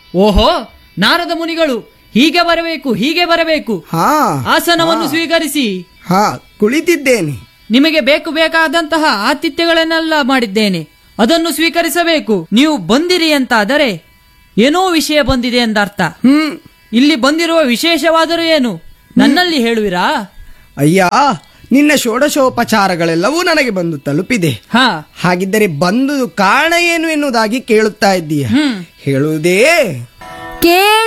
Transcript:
ಓಹೋ ನಾರದ ಮುನಿಗಳು ಹೀಗೆ ಬರಬೇಕು ಹೀಗೆ ಬರಬೇಕು ಹಾ ಆಸನವನ್ನು ಸ್ವೀಕರಿಸಿ ಹಾ ಕುಳಿತಿದ್ದೇನೆ ನಿಮಗೆ ಬೇಕು ಬೇಕಾದಂತಹ ಆತಿಥ್ಯಗಳನ್ನೆಲ್ಲ ಮಾಡಿದ್ದೇನೆ ಅದನ್ನು ಸ್ವೀಕರಿಸಬೇಕು ನೀವು ಬಂದಿರಿ ಅಂತಾದರೆ ಏನೋ ವಿಷಯ ಬಂದಿದೆ ಎಂದರ್ಥ ಹ್ಮ್ ಇಲ್ಲಿ ಬಂದಿರುವ ವಿಶೇಷವಾದರೂ ಏನು ನನ್ನಲ್ಲಿ ಹೇಳುವಿರಾ ಅಯ್ಯ ನಿನ್ನ ಷೋಡಶೋಪಚಾರಗಳೆಲ್ಲವೂ ನನಗೆ ಬಂದು ತಲುಪಿದೆ ಹಾ ಹಾಗಿದ್ದರೆ ಬಂದು ಕಾರಣ ಏನು ಎನ್ನುವುದಾಗಿ ಕೇಳುತ್ತಾ ಇದ್ದೀಯ ಹ್ಮ್ ಹೇಳುವುದೇ ಕೇಳ